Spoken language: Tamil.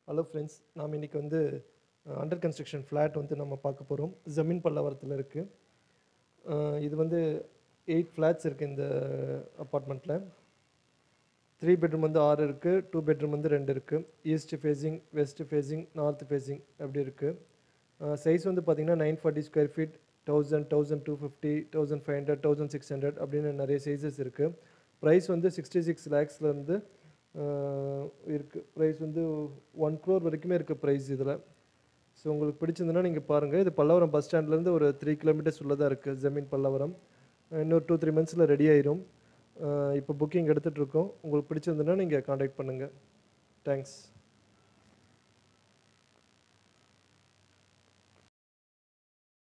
ஹலோ ஃப்ரெண்ட்ஸ் நாம் இன்றைக்கி வந்து அண்டர் கன்ஸ்ட்ரக்ஷன் ஃப்ளாட் வந்து நம்ம பார்க்க போகிறோம் ஜமீன் பல்லாவரத்தில் இருக்குது இது வந்து எயிட் ஃப்ளாட்ஸ் இருக்குது இந்த அப்பார்ட்மெண்ட்டில் த்ரீ பெட்ரூம் வந்து ஆறு இருக்குது டூ பெட்ரூம் வந்து ரெண்டு இருக்குது east facing west facing north facing அப்படி இருக்குது சைஸ் வந்து பார்த்திங்கன்னா nine forty square feet thousand thousand two fifty thousand five hundred thousand six hundred அப்படின்னு நிறைய சைஸஸ் இருக்குது ப்ரைஸ் வந்து சிக்ஸ்டி சிக்ஸ் லேக்ஸ்லேருந்து இருக்குது ப்ரைஸ் வந்து ஒன் க்ரோர் வரைக்குமே இருக்குது ப்ரைஸ் இதில் ஸோ உங்களுக்கு பிடிச்சிருந்ததுன்னா நீங்கள் பாருங்கள் இது பல்லவரம் பஸ் ஸ்டாண்ட்லேருந்து ஒரு த்ரீ கிலோமீட்டர்ஸ் உள்ளே தான் இருக்குது ஜமீன் பல்லவரம் இன்னொரு டூ த்ரீ மந்த்ஸில் ரெடி ஆயிரும் இப்போ புக்கிங் எடுத்துகிட்ருக்கோம் உங்களுக்கு பிடிச்சிருந்ததுன்னா நீங்கள் காண்டாக்ட் பண்ணுங்கள் தேங்க்ஸ்